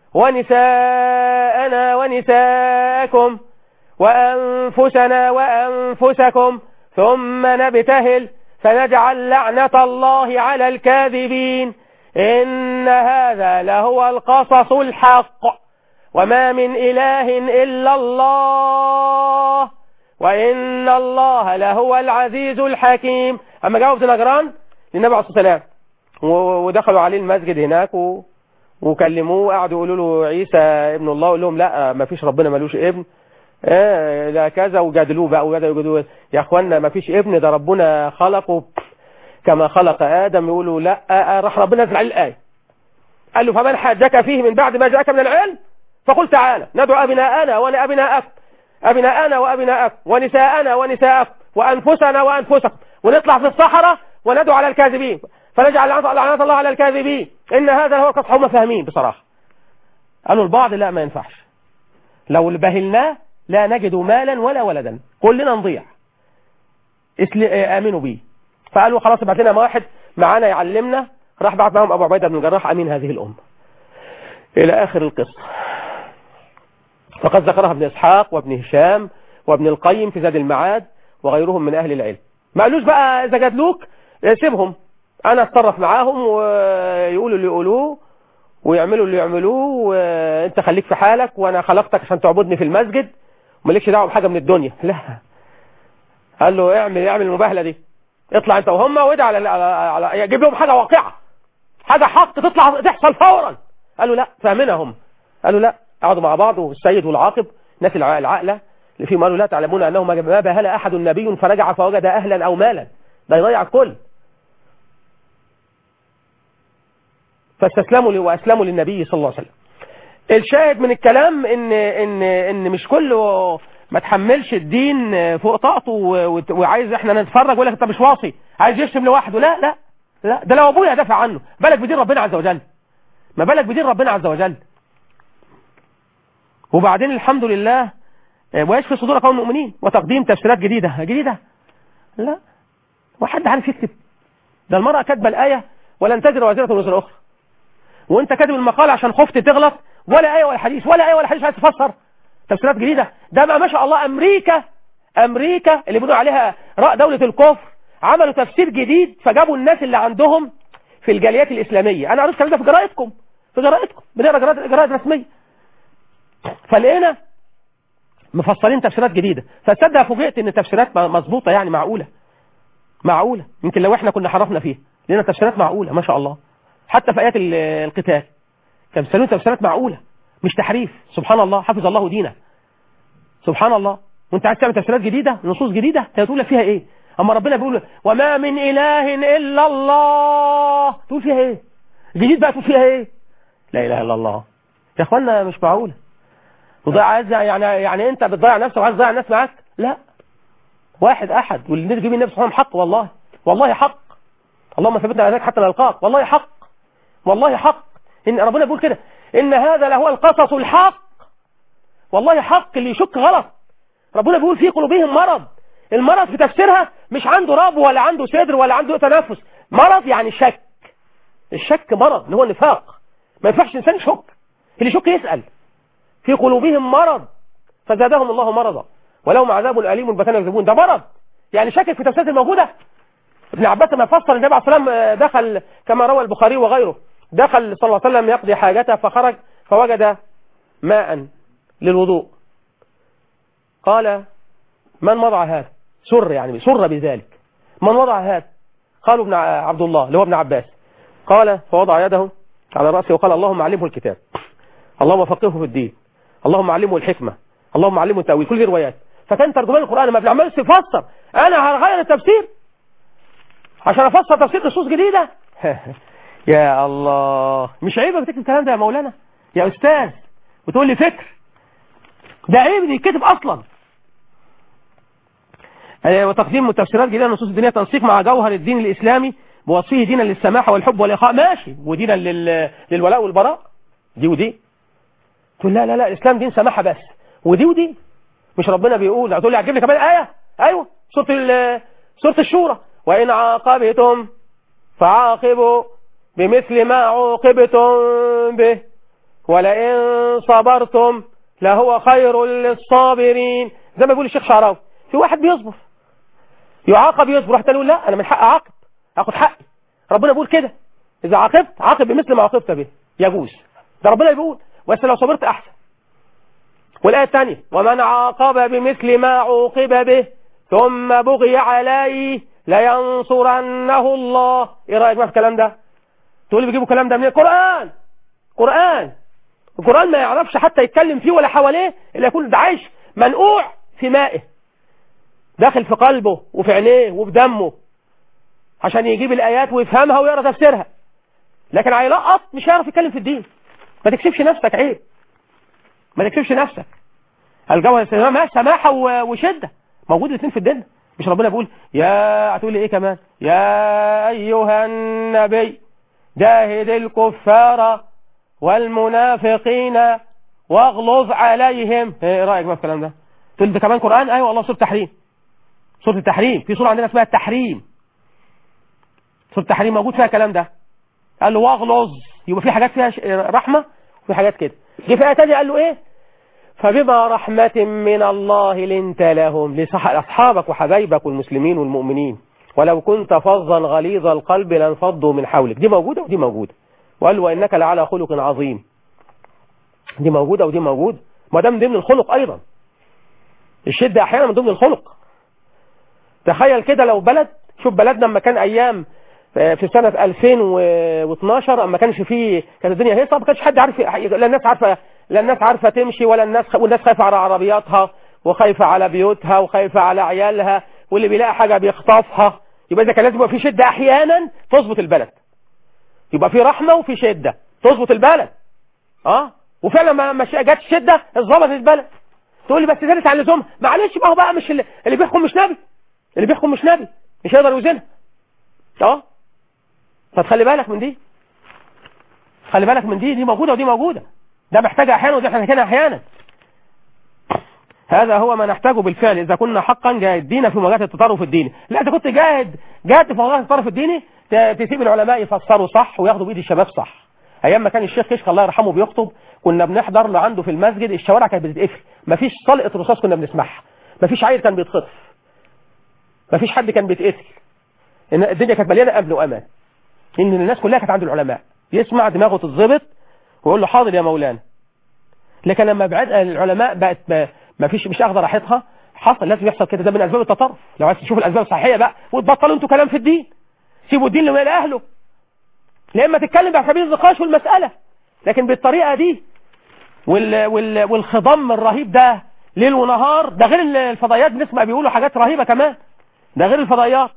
ونساءنا ونساءكم وأنفسنا وأنفسكم ثم نبتهل فنجعل لعنة الله على الكاذبين إن هذا لهو القصص الحق وما من إله إلا الله وإن الله لهو العزيز الحكيم أما جاوب نجران للنبي عليه الصلاة والسلام ودخلوا عليه المسجد هناك و... وكلموه قعدوا يقولوا له عيسى ابن الله يقول لهم لا ما فيش ربنا ملوش ابن آه ده كذا وجادلوه بقى وجادلوا يقولوا يا اخوانا ما فيش ابن ده ربنا خلقه كما خلق ادم يقولوا لا آه راح ربنا نزل عليه الايه قال له فمن حاجك فيه من بعد ما جاءك من العلم فقل تعالى ندعو ابناءنا وابناءكم ابناءنا وابناءكم ونساءنا ونساءكم وانفسنا وانفسكم ونطلع في الصحراء وندعو على الكاذبين فنجعل لعنة الله على الكاذبين إن هذا هو القصح هم فاهمين بصراحة قالوا البعض لا ما ينفعش لو بهلناه لا نجد مالا ولا ولدا كلنا نضيع آمنوا بيه فقالوا خلاص ابعت لنا واحد معانا يعلمنا راح بعت معهم أبو عبيدة بن الجراح أمين هذه الأمة إلى آخر القصة فقد ذكرها ابن إسحاق وابن هشام وابن القيم في زاد المعاد وغيرهم من أهل العلم ما قالوش بقى إذا جادلوك سيبهم انا اتصرف معاهم ويقولوا اللي يقولوه ويعملوا اللي يعملوه وانت خليك في حالك وانا خلقتك عشان تعبدني في المسجد ومالكش دعوه بحاجه من الدنيا لا قال له اعمل اعمل المباهله دي اطلع انت وهم وادع على على جيب لهم حاجه واقعه حاجه حق تطلع تحصل فورا قالوا لا فاهمينها هم قالوا لا قعدوا مع بعض والسيد والعاقب الناس العاقله اللي فيهم قالوا لا تعلمون انه ما باهل احد نبي فرجع فوجد اهلا او مالا ده يضيع الكل فاستسلموا لي واسلموا للنبي صلى الله عليه وسلم الشاهد من الكلام ان ان ان مش كله ما تحملش الدين فوق طاقته و- و- وعايز احنا نتفرج ويقول لك انت مش واصي عايز يشتم لوحده لا لا لا ده لو ابويا دافع عنه بالك بدين ربنا عز وجل ما بالك بدين ربنا عز وجل وبعدين الحمد لله آه، ويشفي صدور قوم المؤمنين وتقديم تفسيرات جديدة جديدة لا وحد عارف يكتب ده المرأة كاتبة الآية ولن تزر وزيرة وزر أخرى وانت كاتب المقال عشان خفت تغلط ولا آية ولا حديث ولا آية ولا حديث عايز تفسر تفسيرات جديدة ده بقى ما شاء الله أمريكا أمريكا اللي بيقولوا عليها رأى دولة الكفر عملوا تفسير جديد فجابوا الناس اللي عندهم في الجاليات الإسلامية أنا قريت الكلام ده في جرائدكم في جرائدكم بنقرا جرائد جرائد رسمية فلقينا مفصلين تفسيرات جديدة فتصدق فوجئت ان التفسيرات م- مظبوطة يعني معقولة معقولة يمكن لو احنا كنا حرفنا فيها لنا تفسيرات معقولة ما شاء الله حتى في آيات ال- القتال كان بيسألون تفسيرات معقولة مش تحريف سبحان الله حفظ الله دينه سبحان الله وانت عايز تعمل تفسيرات جديدة نصوص جديدة تقول لك فيها ايه اما ربنا بيقول وما من اله الا الله تقول فيها ايه جديد بقى تقول فيها ايه لا اله الا الله يا اخوانا مش معقولة وضيع عايز يعني يعني انت بتضيع نفسك وعايز تضيع الناس معاك لا واحد احد واللي نرجو من النبي صلى الله عليه وسلم حق والله والله حق اللهم ثبتنا على ذلك حتى نلقاك والله حق والله حق ان ربنا بيقول كده ان هذا لهو القصص الحق والله حق اللي يشك غلط ربنا بيقول في قلوبهم مرض المرض في تفسيرها مش عنده رب ولا عنده صدر ولا عنده تنفس مرض يعني شك الشك مرض اللي هو النفاق ما ينفعش الانسان يشك اللي يشك يسأل في قلوبهم مرض فزادهم الله مرضا ولهم عذاب أليم بما كانوا يكذبون ده مرض يعني شاكك في تفسيرات الموجودة ابن عباس لما فسر النبي عليه الصلاة والسلام دخل كما روى البخاري وغيره دخل صلى الله عليه وسلم يقضي حاجته فخرج فوجد ماء للوضوء قال من وضع هذا سر يعني سر بذلك من وضع هذا قالوا ابن ع- عبد الله اللي هو ابن عباس قال فوضع يده على رأسه وقال اللهم علمه الكتاب اللهم فقهه في الدين اللهم علمه الحكمة اللهم علمه التأويل كل دي روايات فكان ترجمان القرآن ما بنعملش يفسر انا هغير التفسير عشان افسر تفسير نصوص جديدة يا الله مش عيب تكتب الكلام ده يا مولانا يا استاذ وتقول لي فكر ده عيب ان يتكتب اصلا آه، وتقديم تفسيرات جديدة لنصوص الدينية تنسيق مع جوهر الدين الإسلامي بوصفه دينا للسماحة والحب والإخاء ماشي ودينا لل... للولاء والبراء دي ودي تقول لا لا لا الإسلام دين سماحة بس ودي ودي مش ربنا بيقول هتقول لي هتجيب لي كمان آية أيوة سورة ال... سورة الشورى وإن عاقبتم فعاقبوا بمثل ما عوقبتم به ولئن صبرتم لهو خير للصابرين زي ما بيقول الشيخ شعراوي في واحد بيصبر يعاقب يصبر حتى يقول لا انا من حق اعاقب اخد حقي ربنا بيقول كده اذا عاقبت عاقب بمثل ما عاقبت به يجوز ده ربنا بيقول بس لو صبرت احسن والايه الثانيه ومن عاقب بمثل ما عوقب به ثم بغي عليه لينصرنه الله ايه رايك بقى في الكلام ده تقول لي بيجيبوا الكلام ده من القران قران القران ما يعرفش حتى يتكلم فيه ولا حواليه الا يكون ده عايش منقوع في مائه داخل في قلبه وفي عينيه وفي دمه عشان يجيب الآيات ويفهمها ويقرأ تفسيرها لكن هيلقط مش هيعرف يتكلم في الدين ما تكسبش نفسك عيب ما تكسبش نفسك الجوهر السماء سماحة و- وشدة موجود الاثنين في الدين مش ربنا بيقول يا هتقول لي ايه كمان يا ايها النبي جاهد الكفار والمنافقين واغلظ عليهم ايه رايك بقى في الكلام ده تقول ده كمان قران ايوه والله سوره تحريم سوره التحريم في سوره عندنا اسمها التحريم سوره التحريم موجود فيها الكلام ده قال له واغلظ يبقى في حاجات فيها ش- رحمه وفي حاجات كده جه في ايه ثانيه قال له ايه فبما رحمة من الله لنت لهم لأصحابك وحبايبك والمسلمين والمؤمنين ولو كنت فظا غليظ القلب لانفضوا من حولك دي موجودة ودي موجودة وقال له وإنك لعلى خلق عظيم دي موجودة ودي موجودة ما ده من ضمن الخلق أيضا الشدة أحيانا من ضمن الخلق تخيل كده لو بلد شوف بلدنا لما كان أيام في سنة 2012 اما كانش فيه كانت الدنيا هيصة ما كانش حد عارف لا الناس عارفة لا الناس عارفة تمشي ولا الناس والناس خايفة على عربياتها وخايفة على بيوتها وخايفة على عيالها واللي بيلاقي حاجة بيخطفها يبقى اذا كان لازم يبقى في شده احيانا تظبط البلد يبقى في رحمه وفي شده تظبط البلد اه وفعلا ما ما جت الشده ظبطت البلد تقول لي بس زادت عن اللزوم معلش ما هو بقى مش اللي, اللي بيحكم مش نبي اللي بيحكم مش نبي مش هيقدر يوزنها اه فتخلي بالك من دي خلي بالك من دي دي موجوده ودي موجوده ده محتاجه احيانا ودي احنا محتاجينها احيانا هذا هو ما نحتاجه بالفعل إذا كنا حقا جاهدين في مواجهة التطرف الديني لا إذا كنت جاهد جاهد في مواجهة التطرف الديني ت- تسيب العلماء يفسروا صح وياخدوا بإيد الشباب صح أيام ما كان الشيخ كشك الله يرحمه بيخطب كنا بنحضر له عنده في المسجد الشوارع كانت بتتقفل مفيش طلقة رصاص كنا بنسمعها مفيش عيل كان بيتخطف مفيش حد كان بيتقتل إن الدنيا كانت مليانة أمن وأمان إن الناس كلها كانت عند العلماء يسمع دماغه تتظبط ويقول له حاضر يا مولانا لكن لما بعد العلماء بقت ما ما فيش مش اخذ راحتها حصل لازم يحصل كده ده من اسباب التطرف لو عايز تشوف الاسباب الصحيه بقى وتبطلوا انتوا كلام في الدين سيبوا الدين لما اهله لا اما تتكلم بقى في سبيل النقاش والمساله لكن بالطريقه دي وال وال والخضم الرهيب ده ليل ونهار ده غير الفضائيات بنسمع بيقولوا حاجات رهيبه كمان ده غير الفضائيات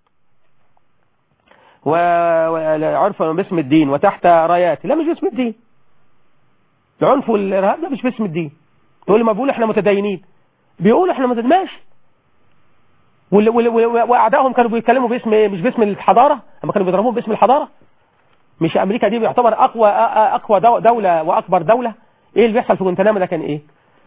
وعرف باسم الدين وتحت رايات لا مش باسم الدين العنف والارهاب ده مش باسم الدين تقول لي ما بيقولوا احنا متدينين بيقولوا احنا متدينين ماشي وال- وال- وال- واعدائهم كانوا بيتكلموا باسم ايه مش باسم الحضاره اما كانوا بيضربوهم باسم الحضاره مش امريكا دي بيعتبر اقوى اقوى دو- دوله واكبر دوله ايه اللي بيحصل في جوانتنامو ده كان ايه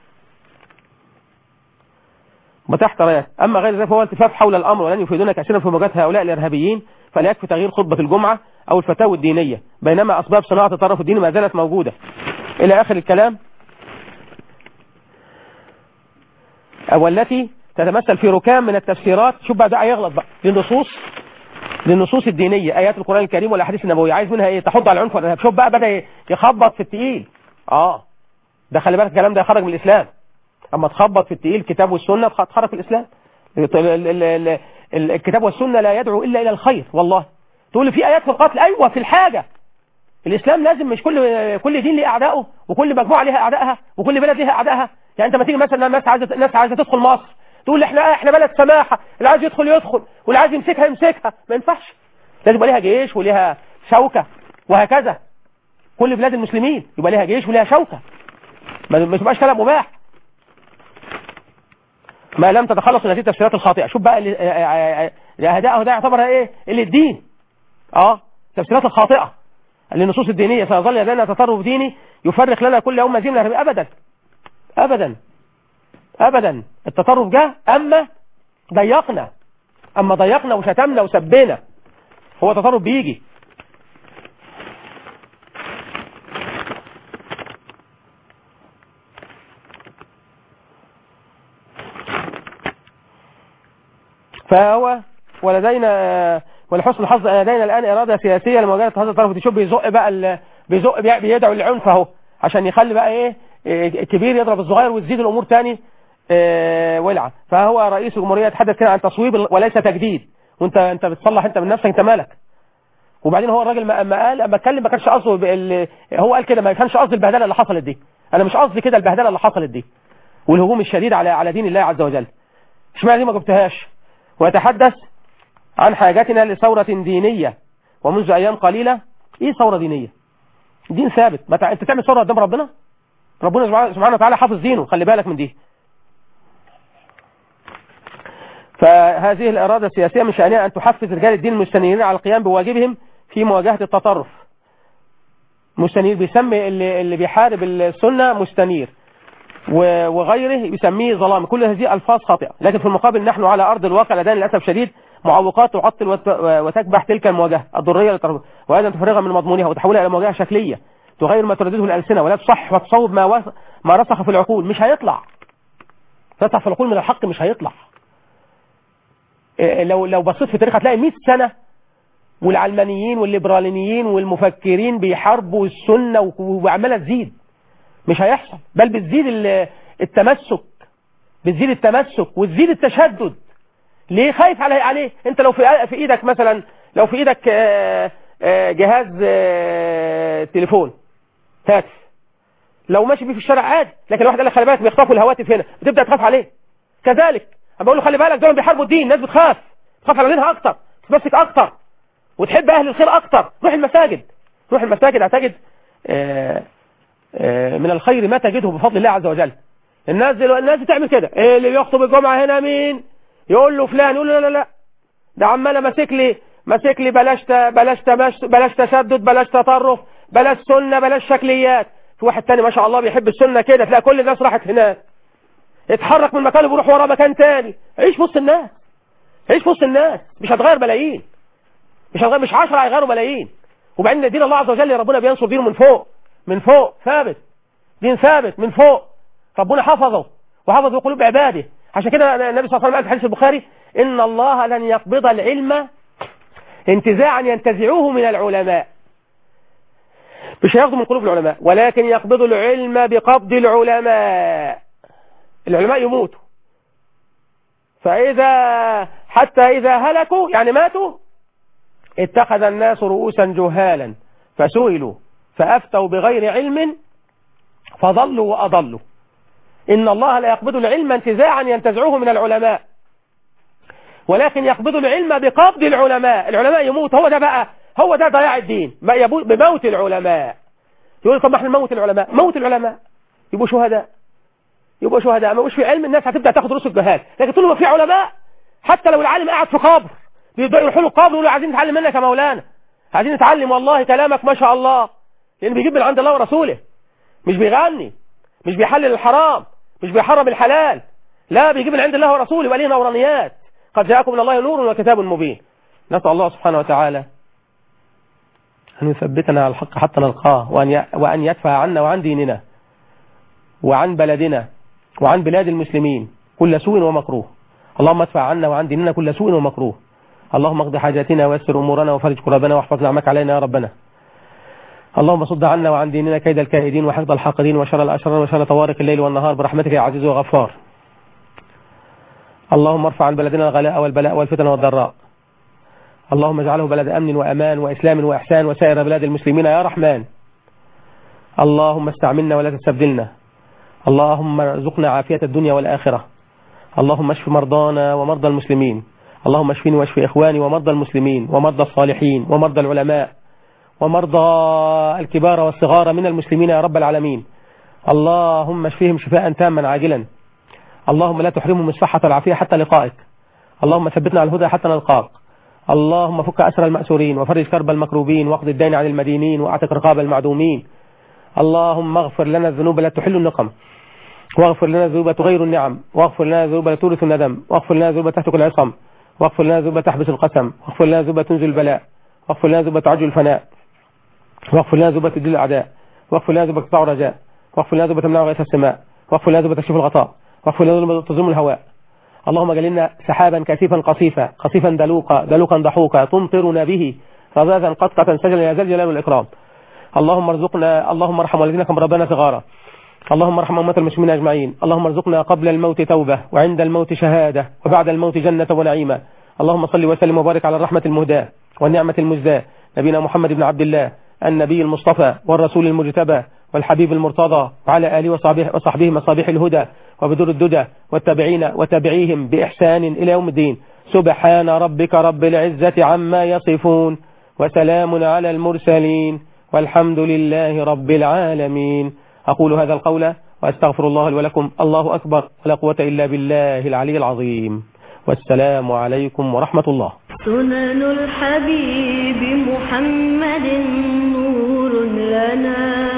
وتحت رايات اما غير ذلك فهو التفاف حول الامر ولن يفيدون كثيرا في مواجهه هؤلاء الارهابيين فلا يكفي تغيير خطبه الجمعه او الفتاوى الدينيه بينما اسباب صناعه التطرف الديني ما زالت موجوده الى اخر الكلام والتي تتمثل في ركام من التفسيرات شوف بقى ده هيغلط بقى للنصوص للنصوص الدينية آيات القرآن الكريم والأحاديث النبوية عايز منها إيه تحض على العنف والإرهاب شوف بقى بدأ يخبط في التقيل آه ده خلي بالك الكلام ده يخرج من الإسلام أما تخبط في التقيل الكتاب والسنة تخرج في الإسلام ال- ال- ال- ال- ال- الكتاب والسنة لا يدعو إلا إلى الخير والله تقول لي في آيات في القتل أيوة في الحاجة الإسلام لازم مش كل كل دين ليه أعدائه وكل مجموعة ليها أعدائها وكل بلد ليها أعدائها يعني أنت ما تيجي مثلا ناس عايزة ناس عايزة تدخل مصر تقول لي احنا احنا بلد سماحة اللي عايز يدخل يدخل واللي عايز يمسكها يمسكها ما ينفعش لازم يبقى ليها جيش وليها شوكة وهكذا كل بلاد المسلمين يبقى ليها جيش وليها شوكة ما ما تبقاش كلام مباح ما لم تتخلص من هذه التفسيرات الخاطئة شوف بقى اللي- آه، آه، آه، الأهداء ده يعتبر ايه اللي الدين اه التفسيرات الخاطئة للنصوص الدينية سيظل لدينا تطرف ديني يفرق لنا كل يوم مزيد من الإرهاب أبدا أبدا أبدا التطرف جه أما ضيقنا أما ضيقنا وشتمنا وسبينا هو تطرف بيجي فهو ولدينا ولحسن الحظ لدينا الآن إرادة سياسية لمواجهة هذا الطرف شوف بيزق بقى ال- بيزق بي- بيدعو للعنف اهو عشان يخلي بقى ايه إيه، كبير يضرب الصغير وتزيد الأمور تاني إيه، ولعة فهو رئيس الجمهورية يتحدث كده عن تصويب وليس تجديد وانت انت بتصلح انت من نفسك انت مالك وبعدين هو الراجل ما ما قال اما اتكلم ما كانش قصده بال- هو قال كده ما كانش قصدي البهدله اللي حصلت دي انا مش قصدي كده البهدله اللي حصلت دي والهجوم الشديد على على دين الله عز وجل اشمعنى دي ما جبتهاش ويتحدث عن حاجتنا لثورة دينية ومنذ أيام قليلة إيه ثورة دينية دين ثابت ما تع... أنت تعمل ثورة قدام ربنا ربنا سبحانه- سبحانه وتعالى حافظ دينه خلي بالك من دي فهذه الإرادة السياسية من شأنها أن تحفز رجال الدين المستنيرين على القيام بواجبهم في مواجهة التطرف مستنير بيسمي اللي, اللي بيحارب السنة مستنير و- وغيره بيسميه ظلام كل هذه ألفاظ خاطئة لكن في المقابل نحن على أرض الواقع لدينا للأسف شديد معوقات تعطل وت- وتكبح تلك المواجهة الضرية للتربية وأيضا تفرغها من مضمونها وتحولها إلى مواجهة شكلية تغير ما تردده الألسنة ولا تصح وتصوب ما وس- ما رسخ في العقول مش هيطلع رسخ في العقول من الحق مش هيطلع إيه، لو لو بصيت في التاريخ هتلاقي 100 سنة والعلمانيين والليبراليين والمفكرين بيحاربوا السنة و- وعمالة تزيد مش هيحصل بل بتزيد ال- التمسك بتزيد التمسك وتزيد التشدد ليه خايف عليه عليه انت لو في في ايدك مثلا لو في ايدك آه، آه، جهاز آه، تليفون هاتف لو ماشي بيه في الشارع عادي لكن الواحد قال لك خلي بالك بيخطفوا الهواتف هنا بتبدا تخاف عليه كذلك اما بقول له خلي بالك دول بيحاربوا الدين الناس بتخاف تخاف على دينها اكتر تمسك اكتر وتحب اهل الخير اكتر روح المساجد روح المساجد هتجد آه، آه، من الخير ما تجده بفضل الله عز وجل الناس دلو... الناس بتعمل كده إيه اللي بيخطب الجمعة هنا مين يقول له فلان يقول له لا لا لا ده عمال ماسك لي ماسك لي بلاش ت... بلاش تمش... بلاش تشدد بلاش تطرف بلاش سنة بلاش شكليات في واحد تاني ما شاء الله بيحب السنة كده تلاقي كل الناس راحت هناك اتحرك من مكانه بيروح وراه مكان تاني عيش في وسط الناس عيش في وسط الناس مش هتغير ملايين مش هتغير مش 10 هيغيروا ملايين وبعدين دين الله عز وجل ربنا بينصر دينه من فوق من فوق ثابت دين ثابت من فوق ربنا حفظه وحفظ قلوب عباده عشان كده النبي صلى الله عليه وسلم قال في حديث البخاري ان الله لن يقبض العلم انتزاعا ينتزعوه من العلماء مش هياخده من قلوب العلماء ولكن يقبض العلم بقبض العلماء العلماء يموتوا فإذا حتى إذا هلكوا يعني ماتوا اتخذ الناس رؤوسا جهالا فسئلوا فأفتوا بغير علم فضلوا وأضلوا إن الله لا يقبض العلم انتزاعا ينتزعوه من العلماء ولكن يقبض العلم بقبض العلماء العلماء يموت هو ده بقى هو ده ضياع الدين بقى يبو- بموت العلماء يقول طب ما احنا نموت العلماء موت العلماء يبقوا شهداء يبقوا شهداء ما مش في علم الناس هتبدا تاخد رؤوس الجهال لكن طول ما في علماء حتى لو العالم قاعد في قبر بيبداوا يروحوا له القبر يقولوا عايزين نتعلم منك يا مولانا عايزين نتعلم والله كلامك ما شاء الله لان بيجيب من عند الله ورسوله مش بيغني مش بيحلل الحرام مش بيحرم الحلال لا بيجيب من عند الله ورسوله يبقى ليه نورانيات قد جاءكم من الله نور وكتاب مبين نسأل الله سبحانه وتعالى أن يثبتنا على الحق حتى نلقاه وأن ي- وأن يدفع عنا وعن ديننا وعن بلدنا وعن بلاد المسلمين كل سوء ومكروه اللهم ادفع عنا وعن ديننا كل سوء ومكروه اللهم اقض حاجاتنا ويسر أمورنا وفرج كربنا واحفظ نعمك علينا يا ربنا اللهم صد عنا وعن ديننا كيد الكائدين وحقد الحاقدين وشر الأشرار وشر طوارق الليل والنهار برحمتك يا عزيز وغفار اللهم ارفع عن بلدنا الغلاء والبلاء والفتن والضراء اللهم اجعله بلد أمن وأمان وإسلام وإحسان وسائر بلاد المسلمين يا رحمن اللهم استعملنا ولا تستبدلنا اللهم ارزقنا عافية الدنيا والآخرة اللهم اشف مرضانا ومرضى المسلمين اللهم اشفني واشف إخواني ومرضى المسلمين ومرضى الصالحين ومرضى العلماء ومرضى الكبار والصغار من المسلمين يا رب العالمين اللهم اشفيهم شفاء تاما عاجلا اللهم لا تحرمهم الصحة والعافية حتى لقائك اللهم ثبتنا على الهدى حتى نلقاك اللهم فك أسر المأسورين وفرج كرب المكروبين واقض الدين عن المدينين واعتق رقاب المعدومين اللهم اغفر لنا الذنوب لا تحل النقم واغفر لنا الذنوب تغير النعم واغفر لنا الذنوب لا تورث الندم واغفر لنا الذنوب تهتك العصم واغفر لنا الذنوب تحبس القسم واغفر لنا الذنوب تنزل البلاء واغفر لنا الذنوب تعجل الفناء واغفر لنا ذنوب تدل الأعداء واغفر لنا ذنوب تقطع الرجاء واغفر لنا ذنوب تمنع غيث السماء واغفر لنا ذنوب تكشف الغطاء واغفر لنا ذنوب تظلم الهواء اللهم جللنا سحابا كثيفا قصيفا قصيفا دلوقا دلوقا ضحوكا تمطرنا به رذاذا قطقة سجلا يا ذا الجلال والإكرام اللهم ارزقنا اللهم ارحم والذين كم ربنا صغارا اللهم ارحم أمة المسلمين أجمعين اللهم ارزقنا قبل الموت توبة وعند الموت شهادة وبعد الموت جنة ونعيما اللهم صل وسلم وبارك على الرحمة المهداة والنعمة المزداة نبينا محمد بن عبد الله النبي المصطفى والرسول المجتبى والحبيب المرتضى وعلى آله وصحبه, وصحبه مصابيح الهدى وبدور الددى والتابعين وتابعيهم بإحسان إلى يوم الدين سبحان ربك رب العزة عما يصفون وسلام على المرسلين والحمد لله رب العالمين أقول هذا القول وأستغفر الله لي ولكم الله أكبر ولا قوة إلا بالله العلي العظيم والسلام عليكم ورحمة الله سنن الحبيب محمد نور لنا